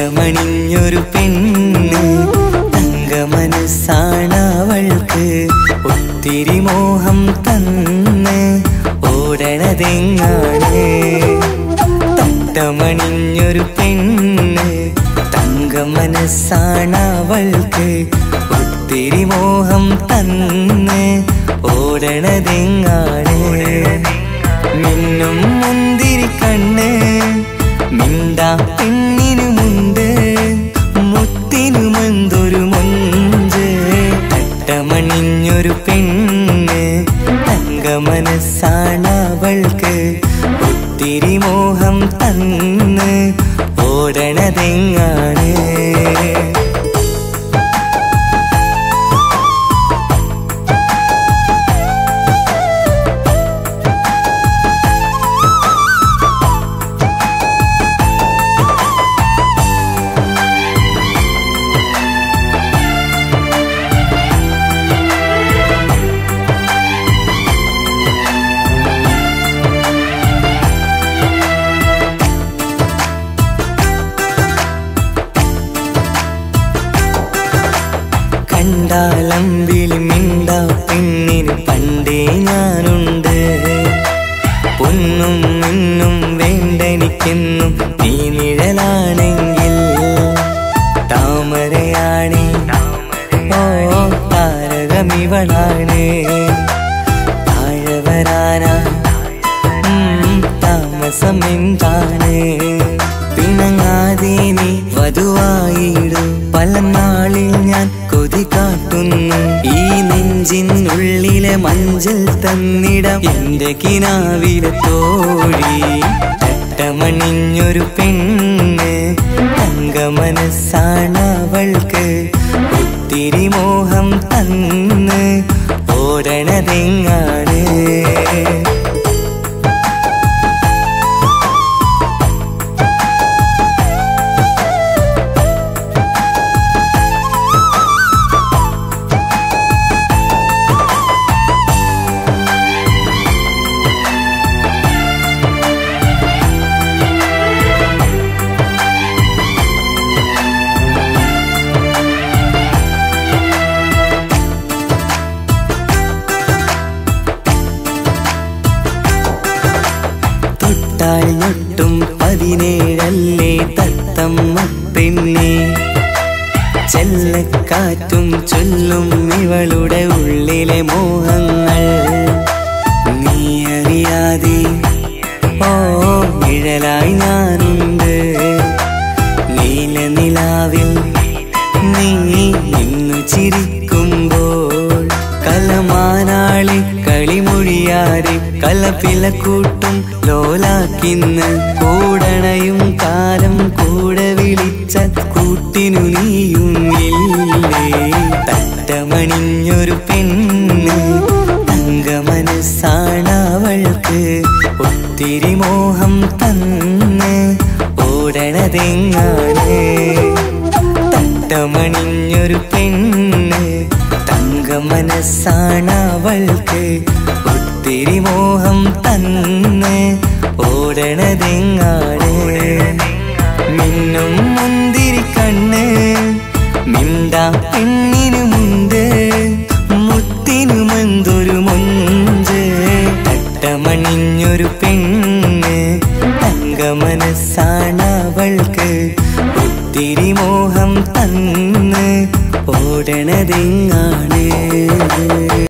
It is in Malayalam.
തട്ടമണിഞ്ഞൊരു പെണ്ണ് തങ്ക മനസ്സാണവൾക്ക് ഒത്തിരി മോഹം തന്ന് ഓടണതെങ്ങാണ് തട്ടമണിഞ്ഞൊരു പെണ്ണ് തങ്ക മനസ്സാണവൾക്ക് ഒത്തിരി മോഹം തന്ന് ഓടണതെങ്ങാണ് മിന്നും മുന്തിരി കണ്ണ് മിണ്ടാ പെണ്ണിനുമുണ്ട് മുത്തിനുമെന്തൊരു മുഞ്ച് തട്ടമണിഞ്ഞൊരു പെണ്ണ് തങ്ക മനസ്സാണവൾക്ക് ഒത്തിരി മോഹം തന്ന് ഓടണതെങ്ങാണ് കണ്ടാലം വിളിമിണ്ട പെണ്ണിന് പണ്ടേ ഞാനുണ്ട് പൊന്നും മിന്നും വേണ്ടെനിക്കെന്നും നീ നിഴലാണെങ്കിൽ താമരയാണേ ഓ താരകമിവളാണ് താഴെ വരാനാ ഉം, താമസം എന്താണ് പിണങ്ങാതെ നീ വധുവായിടും പല നാളിൽ ഞാൻ കൊതി കാട്ടുന്നു ഈ നെഞ്ചിനുള്ളിലെ മഞ്ചൽ തന്നിടം എന്റെ കിനാവിലെ തോഴി തട്ടമണിഞ്ഞൊരു പെണ്ണ് തങ്ക മനസ്സാണവൾക്ക് ഒത്തിരി മോഹം തന്ന് ഓടണതെങ്ങാണ് തൊട്ടാൽ ഞൊട്ടും പതിനേഴല്ലേ തത്തമ്മ പെണ്ണെ ചെല്ലക്കാറ്റും ചൊല്ലും ഇവളുടെ ഉള്ളിലെ മോഹങ്ങൾ നീ അറിയാതെ ഓ നിഴലായി ഞാനുണ്ട് നീല നിലാവിൽ നീ ഇന്നു ചിരിക്കുമ്പോൾ കലമാനാളി കളിമൊഴിയാതെ കലപ്പിലക്കൂട്ടും ലോലാക്കിന്ന് കൂടണയും കാലം കൂടെ വിളിച്ച കൂട്ടിനു നീയും ഇല്ലേ തട്ടമണിഞ്ഞൊരു പെണ്ണ് തങ്ക മനസ്സാണവൾക്ക് ഒത്തിരി മോഹം തന്ന് ഓടണതെങ്ങാണ് തട്ടമണിഞ്ഞൊരു പെണ്ണ് തങ്ക മനസ്സാണവൾക്ക് ഒത്തിരി മോഹം തന്ന് ഓടണതെങ്ങാണ് മിന്നും മുന്തിരി കണ്ണ് മിണ്ടാ പെണ്ണിനുമുണ്ട് മുത്തിനുമെന്തൊരു മുഞ്ച് തട്ടമണിഞ്ഞൊരു പെണ്ണ് തങ്ക മനസ്സാണവൾക്ക് ഒത്തിരി മോഹം തന്ന് ഓടണതെങ്ങാണ്